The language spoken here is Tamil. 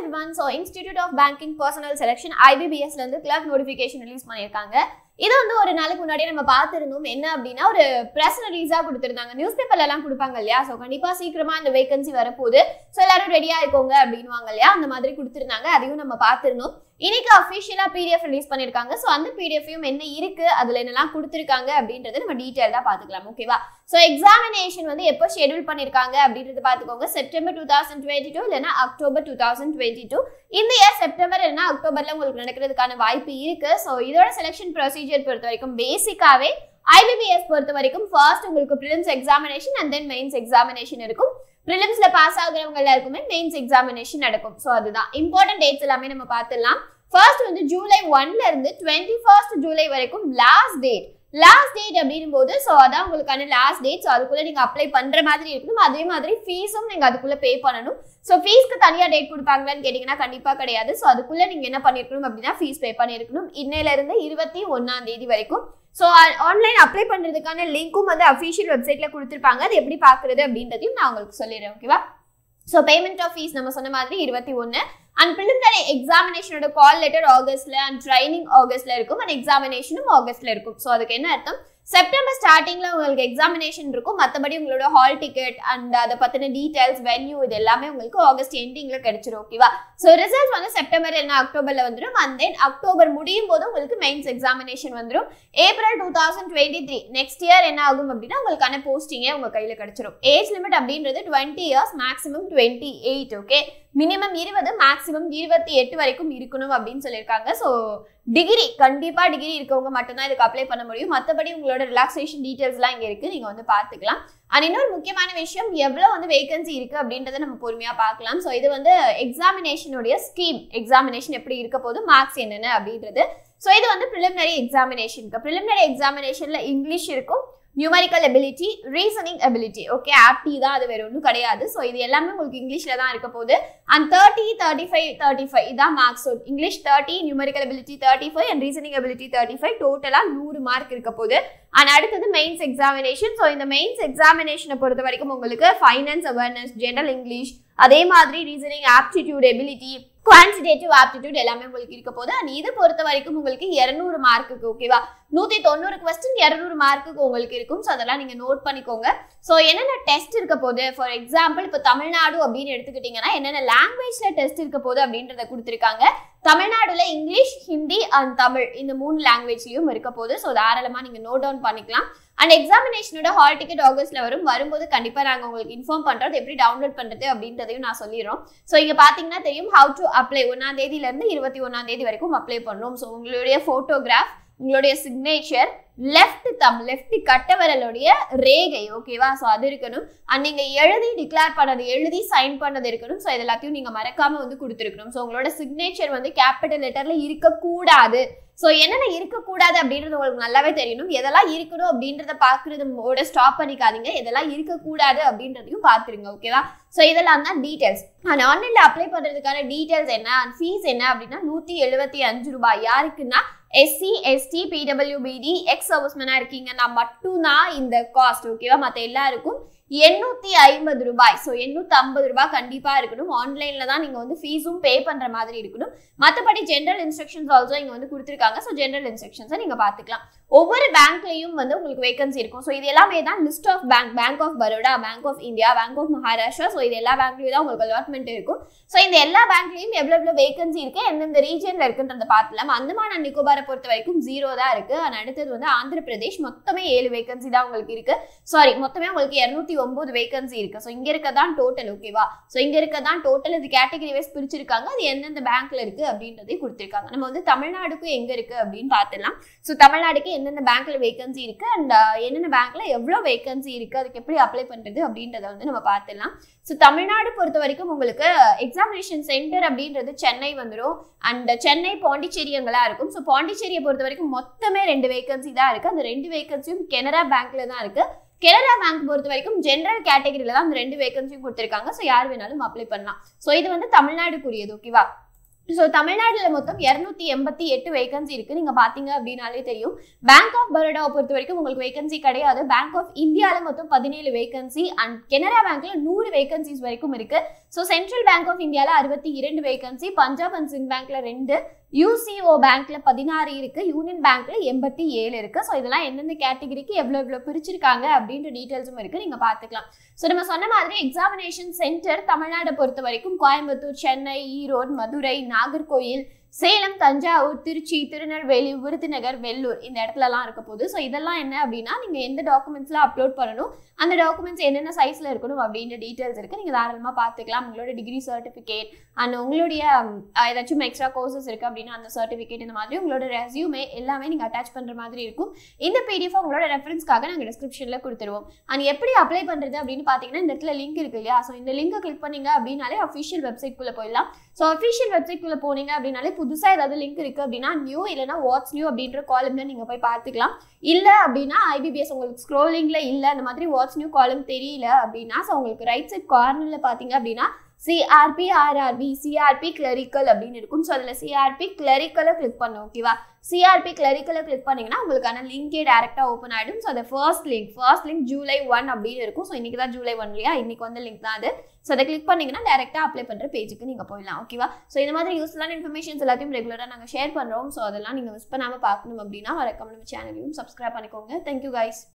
another one so institute of banking personnel selection ஐபிபிஎஸ்ல இருந்து கிளர்க் நோட்டிஃபிகேஷன் ரிலீஸ் பண்ணியிருக்காங்க இது வந்து ஒரு நாளுக்கு முன்னாடியே நம்ம பார்த்துருந்தோம் என்ன அப்படின்னா ஒரு ப்ரெஸ் ரிலீஸாக கொடுத்துருந்தாங்க நியூஸ் பேப்பர்ல எல்லாம் கொடுப்பாங்க இல்லையா ஸோ கண்டிப்பாக சீக்கிரமா இந்த வேகன்சி வரப்போகுது ஸோ எல்லாரும் ரெடியா இருக்கோங்க அப்படின்வாங்க இல்லையா அந்த மாதிரி கொடுத்துருந்தாங்க அதையும் நம்ம பார்த்துருந்தோம் இன்னைக்கு அஃபிஷியலாக பிடிஎஃப் ரிலீஸ் பண்ணியிருக்காங்க ஸோ அந்த பிடிஎஃப்லையும் என்ன இருக்கு அதில் என்னெல்லாம் கொடுத்துருக்காங்க அப்படின்றது நம்ம டீட்டெயிலாக பார்த்துக்கலாம் ஓகேவா ஸோ எக்ஸாமினேஷன் வந்து எப்போ ஷெடியூல் பண்ணியிருக்காங்க அப்படின்றத பார்த்துக்கோங்க September two thousand twenty two இல்லைன்னா October two thousand twenty two இந்த இயர் செப்டம்பர் இல்லைன்னா அக்டோபர்ல உங்களுக்கு நடக்கிறதுக்கான வாய்ப்பு இருக்கு ஸோ இதோட செலெக்ஷன் ப்ரொசீஜர் பொறுத்த வரைக்கும் பேசிக்காவே ஐபிபிஎஸ் பொறுத்த வரைக்கும் ஃபர்ஸ்ட் உங்களுக்கு prelims examination and then mains examination இருக்கும் ப்ரிலிம்ஸ்ல பாஸ் ஆகுறவங்க எல்லாருக்குமே மெயின்ஸ் எக்ஸாமினேஷன் நடக்கும் ஸோ அதுதான் இம்பார்ட்டன்ட் டேட்ஸ் எல்லாமே நம்ம பார்த்துடலாம் ஃபர்ஸ்ட் வந்து ஜூலை ஒன்ல இருந்து டுவெண்ட்டி ஃபர்ஸ்ட் ஜூலை வரைக்கும் லாஸ்ட் டேட் லாஸ்ட் டேட் அப்படின்னும் போது ஸோ அதான் உங்களுக்கான லாஸ்ட் டேட் ஸோ அதுக்குள்ள நீங்க அப்ளை பண்ற மாதிரி இருக்கணும் அதே மாதிரி ஃபீஸும் நீங்க அதுக்குள்ள பே பண்ணணும் ஸோ ஃபீஸ்க்கு தனியாக டேட் கொடுப்பாங்களான்னு கேட்டிங்கன்னா கண்டிப்பாக கிடையாது ஸோ அதுக்குள்ள நீங்க என்ன பண்ணிருக்கணும் அப்படின்னா ஃபீஸ் பே பண்ணிருக்கணும் இன்னையில இருந்து இருபத்தி ஒன்னாம் தேதி வரைக்கும் ஸோ ஆன்லைன் அப்ளை பண்ணுறதுக்கான லிங்க்கும் வந்து அஃபிஷியல் வெப்சைட்ல கொடுத்துருப்பாங்க அது எப்படி பார்க்குறது அப்படின்றதையும் நான் உங்களுக்கு சொல்லிடுறேன் ஓகேவா ஸோ பேமெண்ட் ஆஃப் ஃபீஸ் நம்ம சொன்ன மாதிரி இருபத்தி ஒன்று அண்ட் ப்ரிலிமினரி எக்ஸாமினேஷனோட கால் லெட்டர் ஆகஸ்ட்ல அண்ட் ட்ரைனிங் ஆகஸ்ட்ல இருக்கும் அண்ட் எக்ஸாமினேஷனும் ஆகஸ்ட்ல இருக்கும் ஸோ அதுக்கு என்ன அர்த்தம் செப்டம்பர் ஸ்டார்டிங்ல உங்களுக்கு எக்ஸாமினேஷன் இருக்கும் மற்றபடி உங்களோட ஹால் டிக்கெட் அண்ட் அதை பத்தின டீடைல்ஸ் வென்யூ இது எல்லாமே உங்களுக்கு ஆகஸ்ட் எண்டிங்ல கிடைச்சிரும் ஓகேவா ஸோ ரிசல்ட் வந்து செப்டம்பர் இல்லைனா அக்டோபர்ல வந்துடும் அண்ட் தென் அக்டோபர் முடியும் போது உங்களுக்கு மெயின்ஸ் எக்ஸாமினேஷன் வந்துடும் April two thousand twenty three next year என்ன ஆகும் அப்படின்னா உங்களுக்கான போஸ்டிங்கே உங்க கையில கிடைச்சிரும் ஏஜ் லிமிட் அப்படின்றது twenty years maximum twenty eight okay minimum இருபது மேக்ஸிமம் இருபத்தி எட்டு வரைக்கும் இருக்கணும் அப்படின்னு சொல்லியிருக்காங்க ஸோ டிகிரி கண்டிப்பா டிகிரி இருக்கவங்க மட்டும்தான் இதுக்கு அப்ளை பண்ண முடியும் மற்றபடி உங்களோட ரிலாக்ஸேஷன் டீட்டெயில்ஸ்லாம் இங்கே இருக்கு நீங்க வந்து பார்த்துக்கலாம் அண்ட் இன்னொரு முக்கியமான விஷயம் எவ்வளோ வந்து வேகன்சி இருக்கு அப்படின்றத நம்ம பொறுமையா பார்க்கலாம் ஸோ இது வந்து எக்ஸாமினேஷனுடைய ஸ்கீம் எக்ஸாமினேஷன் எப்படி இருக்க போது மார்க்ஸ் என்னென்ன அப்படின்றது ஸோ இது வந்து ப்ரிலிமினரி எக்ஸாமினேஷனுக்கு ப்ரிலிமினரி எக்ஸாமினேஷன்ல இங்கிலீஷ் இருக்கும் numerical ability reasoning ability okay ஆப்டி தான் அது வேற ஒன்றும் கிடையாது ஸோ இது எல்லாமே உங்களுக்கு இங்கிலீஷில் தான் இருக்க போகுது and thirty thirty five thirty five இதான் marks so English thirty numerical ability thirty five and reasoning ability thirty five டோட்டலாக நூறு மார்க் இருக்க போகுது அண்ட் அடுத்தது மெயின்ஸ் எக்ஸாமினேஷன் ஸோ இந்த மெயின்ஸ் எக்ஸாமினேஷனை பொறுத்த வரைக்கும் உங்களுக்கு ஃபைனான்ஸ் அவேர்னஸ் ஜெனரல் இங்கிலீஷ் அதே மாதிரி reasoning aptitude ability quantitative aptitude எல்லாமே உங்களுக்கு இருக்க போது அண்ட் இது பொறுத்த வரைக்கும் உங்களுக்கு இரநூறு மார்க்குக்கு ஓகேவா நூத்தி தொண்ணூறு கொஸ்டின் இரநூறு மார்க்குக்கு உங்களுக்கு இருக்கும் ஸோ அதெல்லாம் நீங்க நோட் பண்ணிக்கோங்க ஸோ என்னென்ன டெஸ்ட் இருக்க போகுது ஃபார் எக்ஸாம்பிள் இப்போ தமிழ்நாடு அப்படின்னு எடுத்துக்கிட்டீங்கன்னா என்னென்ன லாங்குவேஜ்ல டெஸ்ட் இருக்க போகுது அப்படின்றத கொடுத்துருக்காங்க தமிழ்நாடுல இங்கிலீஷ் ஹிந்தி அண்ட் தமிழ் இந்த மூணு லாங்குவேஜ்லயும் இருக்க போகுது ஸோ தாராளமா நீங்க நோட் டவுன் பண்ணிக்கலாம் அண்ட் எக்ஸாமினேஷனோட ஹால் டிக்கெட் ஆகஸ்ட்ல வரும் வரும்போது கண்டிப்பா நாங்க உங்களுக்கு இன்ஃபார்ம் பண்றது எப்படி டவுன்லோட் பண்றது அப்படின்றதையும் நான் சொல்லிடுறோம் ஸோ இங்க பாத்தீங்கன்னா தெரியும் ஹவு டு அப்ளை ஒன்னாம் தேதியில இருந்து இருபத்தி ஒன்னாம் தேதி வரைக்கும் அப்ளை பண்ணணும் ஸோ உங்களுடைய போட்டோகிராஃப் உங்களுடைய சிக்னேச்சர் லெஃப்ட் தம் லெஃப்ட் கட்டவரலுடைய ரேகை ஓகேவா ஸோ அது இருக்கணும் அண்ட் நீங்க எழுதி டிக்ளேர் பண்ணது எழுதி சைன் பண்ணது இருக்கணும் ஸோ இது எல்லாத்தையும் நீங்க மறக்காம வந்து கொடுத்துருக்கணும் ஸோ உங்களோட சிக்னேச்சர் வந்து கேபிட்டல் லெட்டர்ல இருக்கக்கூடாது ஸோ என்னென்ன இருக்கக்கூடாது அப்படின்றது உங்களுக்கு நல்லாவே தெரியணும் எதெல்லாம் இருக்கணும் அப்படின்றத பார்க்கறதோட ஸ்டாப் பண்ணிக்காதீங்க எதெல்லாம் இருக்கக்கூடாது அப்படின்றதையும் பார்த்துருங்க ஓகேவா ஸோ இதெல்லாம் தான் டீட்டெயில்ஸ் அண்ட் ஆன்லைனில் அப்ளை பண்ணுறதுக்கான டீட்டெயில்ஸ் என்ன அண்ட் ஃபீஸ் என்ன அப்படின்னா நூற்றி எழுபத்தி அஞ்சு ரூபாய் யாருக்குன்னா எஸ்சி எஸ்டி பிடபிள்யூபிடி எக்ஸ் சர்வீஸ்மேனாக இருக்கீங்கன்னா மட்டும்தான் இந்த காஸ்ட் ஓகேவா மற்ற எல்லாருக்கும் எண்ணூத்தி ஐம்பது ரூபாய் ஸோ எண்ணூத்தி ஐம்பது ரூபாய் கண்டிப்பா இருக்கணும் ஆன்லைன்ல தான் நீங்க வந்து ஃபீஸும் பே பண்ற மாதிரி இருக்கணும் மற்றபடி ஜென்ரல் இன்ஸ்ட்ரக்ஷன்ஸ் ஆல்சோ இங்க வந்து கொடுத்துருக்காங்க ஸோ ஜென்ரல் இன்ஸ்ட்ரக்ஷன்ஸை நீங்க பாத்துக்கலாம் ஒவ்வொரு பேங்க்லயும் வந்து உங்களுக்கு வேகன்சி இருக்கும் ஸோ இது எல்லாமே தான் list of bank bank of Baroda bank of India bank of Maharashtra so இது எல்லா பேங்க்லயும் தான் உங்களுக்கு அலாட்மெண்ட் இருக்கும் ஸோ இந்த எல்லா பேங்க்லயும் எவ்வளவு எவ்வளவு வேகன்சி இருக்கு எந்தெந்த ரீஜன்ல இருக்குன்றத பார்த்துலாம் அந்தமான் அண்ட் நிக்கோபாரை பொறுத்த வரைக்கும் ஜீரோ தான் இருக்கு அண்ட் அடுத்தது வந்து ஆந்திர பிரதேஷ் மொத்தமே ஏழு வேகன்சி தான் உங்களுக்கு இருக்கு சாரி மொத்தமே உங்களுக்கு இருநூத்தி ஒன்பது வேகன்சி இருக்கு ஸோ இங்க இருக்க தான் டோட்டல் ஓகேவா ஸோ இங்க இருக்க தான் டோட்டல் இது கேட்டகரி வைஸ் பிரிச்சிருக்காங்க அது எந்தெந்த பேங்க்ல இருக்கு அப்படின்றதையும் கொடுத்திருக்காங்க நம்ம வந்து தமிழ்நாடுக்கும் எங்க இருக்கு அப்படின்னு பார்த்துலாம் ஸோ தமிழ்நாடுக்கு எந்தெந்த பேங்க்ல வேகன்சி இருக்கு அண்ட் என்னென்ன பேங்க்ல எவ்வளோ வேகன்சி இருக்கு அதுக்கு எப்படி அப்ளை பண்றது அப்படின்றத வந்து நம்ம பார்த்துலாம் ஸோ தமிழ்நாடு பொறுத்த வரைக்கும் உங்களுக்கு எக்ஸாமினேஷன் சென்டர் அப்படின்றது சென்னை வந்துடும் அண்ட் சென்னை பாண்டிச்சேரி அங்கெல்லாம் இருக்கும் ஸோ பாண்டிச்சேரியை பொறுத்த வரைக்கும் மொத்தமே ரெண்டு வேகன்சி தான் இருக்கு அந்த ரெண்டு வேகன்சியும் கெனரா பேங்க்ல தான் இருக்கு கெனரா பேங்க் பொறுத்த வரைக்கும் ஜென்ரல் கேட்டகரியில தான் அந்த ரெண்டு வேகன்சியும் கொடுத்துருக்காங்க ஸோ யார் வேணாலும் அப்ளை பண்ணலாம் ஸோ இது வந்து தமிழ்நாடுக்குரியது ஓகேவா ஸோ தமிழ்நாட்டில் மொத்தம் இரநூத்தி எண்பத்தி எட்டு வேகன்சி இருக்கு நீங்க பாத்தீங்க அப்படின்னாலே தெரியும் பேங்க் ஆஃப் பரோடாவை பொறுத்த வரைக்கும் உங்களுக்கு வேகன்சி கிடையாது பேங்க் ஆஃப் இந்தியாவில் மொத்தம் பதினேழு வேகன்சி அண்ட் கெனரா பேங்க்ல நூறு வேகன்சிஸ் வரைக்கும் இருக்கு ஸோ சென்ட்ரல் பேங்க் ஆஃப் இந்தியாவில் அறுபத்தி இரண்டு வேகன்சி பஞ்சாப் அண்ட் சிங் பேங்க்ல ரெண்டு யூசிஓ பேங்க்ல பதினாறு இருக்கு யூனியன் பேங்க்ல எண்பத்தி ஏழு இருக்கு ஸோ இதெல்லாம் எந்தெந்த கேட்டகரிக்கு எவ்வளோ எவ்வளோ பிரிச்சிருக்காங்க அப்படின்ற டீட்டெயில்ஸும் இருக்கு நீங்க பார்த்துக்கலாம் ஸோ நம்ம சொன்ன மாதிரி எக்ஸாமினேஷன் சென்டர் தமிழ்நாடை பொறுத்த வரைக்கும் கோயம்புத்தூர் சென்னை ஈரோடு மதுரை நாகர்கோயில் சேலம் தஞ்சாவூர் திருச்சி திருநெல்வேலி விருதுநகர் வெள்ளூர் இந்த இடத்துலலாம் இருக்க போகுது ஸோ இதெல்லாம் என்ன அப்படின்னா நீங்கள் எந்த டாக்குமெண்ட்ஸ்லாம் அப்லோட் பண்ணணும் அந்த டாக்குமெண்ட்ஸ் என்னென்ன சைஸில் இருக்கணும் அப்படின்ற டீட்டெயில்ஸ் இருக்குது நீங்கள் தாராளமாக பார்த்துக்கலாம் உங்களோட டிகிரி சர்டிஃபிகேட் அண்ட் உங்களுடைய ம், அஹ், ஏதாச்சும் எக்ஸ்ட்ரா கோர்சஸ் இருக்குது அப்படின்னா அந்த சர்டிஃபிகேட் இந்த மாதிரி உங்களோட ரெஸ்யூமே எல்லாமே நீங்கள் அட்டாச் பண்ணுற மாதிரி இருக்கும் இந்த பிடிஎஃப் உங்களோட ரெஃபரன்ஸ்க்காக நாங்கள் டிஸ்கிரிப்ஷனில் கொடுத்துருவோம் அண்ட் எப்படி அப்ளை பண்ணுறது அப்படின்னு பார்த்தீங்கன்னா இந்த இடத்துல லிங்க் இருக்கு இல்லையா ஸோ இந்த லிங்கை கிளிக் பண்ணீங்க அப்படின்னாலே அஃபிஷியல் வெப்சைட்குள்ளே போயிடலாம் ஸோ அஃபிஷியல் வெப்சைட்குள்ளே போனீங்க அப்படின்னாலே புதுசாக ஏதாவது லிங்க் இருக்குது அப்படின்னா நியூ இல்லைனா வாட்ஸ் நியூ அப்படின்ற காலம்ல நீங்கள் போய் பார்த்துக்கலாம் இல்லை அப்படின்னா ஐபிபிஎஸ் உங்களுக்கு ஸ்க்ரோலிங்கில் இல்லை அந்த மாதிரி வாட்ஸ் நியூ காலம் தெரியல அப்படின்னா ஸோ உங்களுக்கு ரைட் சைட் கார்னரில் பார்த்தீங்க அப்படின்னா சிஆர்பி ஆர்ஆர்பி சிஆர்பி கிளரிக்கல் அப்படின்னு இருக்கும் ஸோ அதில் சிஆர்பி கிளரிக்கலை கிளிக் பண்ணும் ஓகேவா சிஆர்பி கிளரிக்கலை கிளிக் பண்ணீங்கன்னா உங்களுக்கான லிங்கே டேரெக்டாக ஓப்பன் ஆகிடும் ஸோ அந்த first link first link July one அப்படின்னு இருக்கும் ஸோ இன்னைக்கு தான் ஜூலை ஒன் இல்லையா இன்னைக்கு வந்து லிங்க் தான் அது ஸோ அதை கிளிக் பண்ணீங்கன்னா டேரெக்டாக அப்ளை பண்ணுற பேஜுக்கு நீங்கள் போயிடலாம் ஓகேவா ஸோ இந்த மாதிரி யூஸ்ஃபுல்லான இன்ஃபர்மேஷன்ஸ் எல்லாத்தையும் ரெகுலராக நாங்கள் ஷேர் பண்ணுறோம் ஸோ அதெல்லாம் நீங்கள் மிஸ் பண்ணாமல் பார்க்கணும் அப்படின்னா மறக்காம நம்ம சேனலையும் சப்ஸ்கிரைப் பண்ணிக்கோங்க தேங்க்யூ கைஸ்